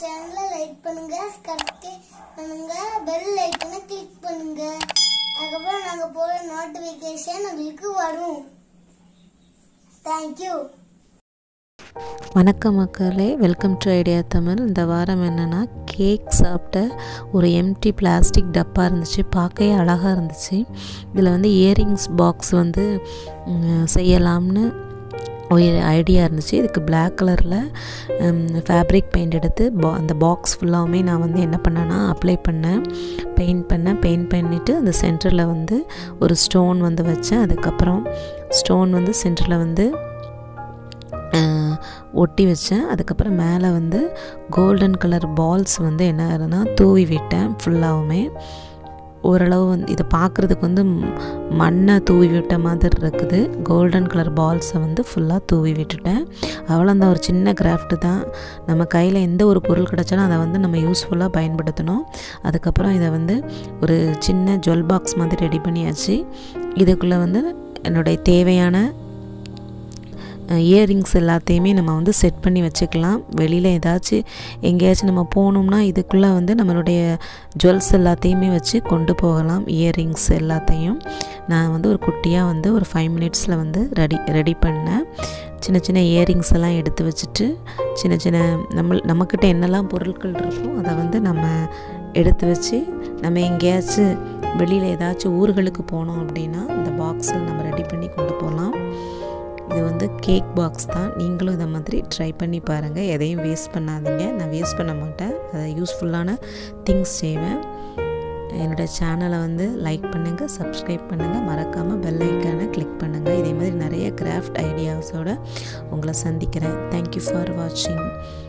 சேனலை லைக் பண்ணுங்க சப்ஸ்கிரைப் பண்ணுங்க பெல் ஐக்கனை கிளிக் பண்ணுங்க அதுக்கப்புறம் நாங்கள் போகிற நோட்டிஃபிகேஷன் உங்களுக்கு வரும் தேங்க்யூ வணக்கம் மக்களே வெல்கம் டு ஐடியா தமிழ் இந்த வாரம் என்னென்னா கேக் சாப்பிட்ட ஒரு எம்டி பிளாஸ்டிக் டப்பா இருந்துச்சு பார்க்கவே அழகாக இருந்துச்சு இதில் வந்து இயரிங்ஸ் பாக்ஸ் வந்து ம், செய்யலாம்னு ஒரு ஐடியா இருந்துச்சு இதுக்கு பிளாக் கலரில் ஃபேப்ரிக் பெயிண்ட் எடுத்து பா அந்த பாக்ஸ் ஃபுல்லாகவுமே நான் வந்து என்ன பண்ணேன்னா அப்ளை பண்ணேன் பெயிண்ட் பண்ணேன் பெயிண்ட் பண்ணிவிட்டு அந்த சென்டரில் வந்து ஒரு ஸ்டோன் வந்து வச்சேன் அதுக்கப்புறம் ஸ்டோன் வந்து சென்டரில் வந்து அஹ், ஒட்டி வச்சேன் அதுக்கப்புறம் மேலே வந்து கோல்டன் கலர் பால்ஸ் வந்து என்ன ஆகுதுன்னா தூவி விட்டேன் ஃபுல்லாகவுமே ஓரளவு வந்து இதை பார்க்குறதுக்கு வந்து ம், மண்ணை தூவி விட்ட மாதிரி இருக்குது கோல்டன் கலர் பால்ஸை வந்து ஃபுல்லாக தூவி விட்டுட்டேன் அவ்வளோந்தான் ஒரு சின்ன கிராஃப்ட்டு தான் நம்ம கையில் எந்த ஒரு பொருள் கிடச்சாலும் அதை வந்து நம்ம யூஸ்ஃபுல்லாக பயன்படுத்தணும் அதுக்கப்புறம் இதை வந்து ஒரு சின்ன ஜுவல் பாக்ஸ் மாதிரி ரெடி பண்ணியாச்சு இதுக்குள்ளே வந்து என்னுடைய தேவையான இயரிங்ஸ் எல்லாத்தையுமே நம்ம வந்து செட் பண்ணி வச்சுக்கலாம் வெளியில் ஏதாச்சும் எங்கேயாச்சும் நம்ம போகணும்னா இதுக்குள்ளே வந்து நம்மளுடைய ஜுவல்ஸ் எல்லாத்தையுமே வச்சு கொண்டு போகலாம் இயரிங்ஸ் எல்லாத்தையும் நான் வந்து ஒரு குட்டியாக வந்து ஒரு ஃபைவ் மினிட்ஸில் வந்து ரெடி ரெடி பண்ணேன் சின்ன சின்ன இயரிங்ஸ் எல்லாம் எடுத்து வச்சுட்டு சின்ன சின்ன நம்ம நம்மக்கிட்ட என்னெல்லாம் பொருட்கள் இருக்கோ அதை வந்து நம்ம எடுத்து வச்சு நம்ம எங்கேயாச்சும் வெளியில் ஏதாச்சும் ஊர்களுக்கு போனோம் அப்படின்னா இந்த பாக்ஸில் நம்ம ரெடி பண்ணி கொண்டு போகலாம் இது வந்து கேக் பாக்ஸ் தான் நீங்களும் இதை மாதிரி ட்ரை பண்ணி பாருங்கள் எதையும் வேஸ்ட் பண்ணாதீங்க நான் வேஸ்ட் பண்ண மாட்டேன் அதை யூஸ்ஃபுல்லான திங்ஸ் செய்வேன் என்னோடய சேனலை வந்து லைக் பண்ணுங்கள் சப்ஸ்கிரைப் பண்ணுங்கள் மறக்காமல் பெல் ஐக்கானை கிளிக் பண்ணுங்கள் இதே மாதிரி நிறைய கிராஃப்ட் ஐடியாஸோடு உங்களை சந்திக்கிறேன் தேங்க்யூ ஃபார் வாட்சிங்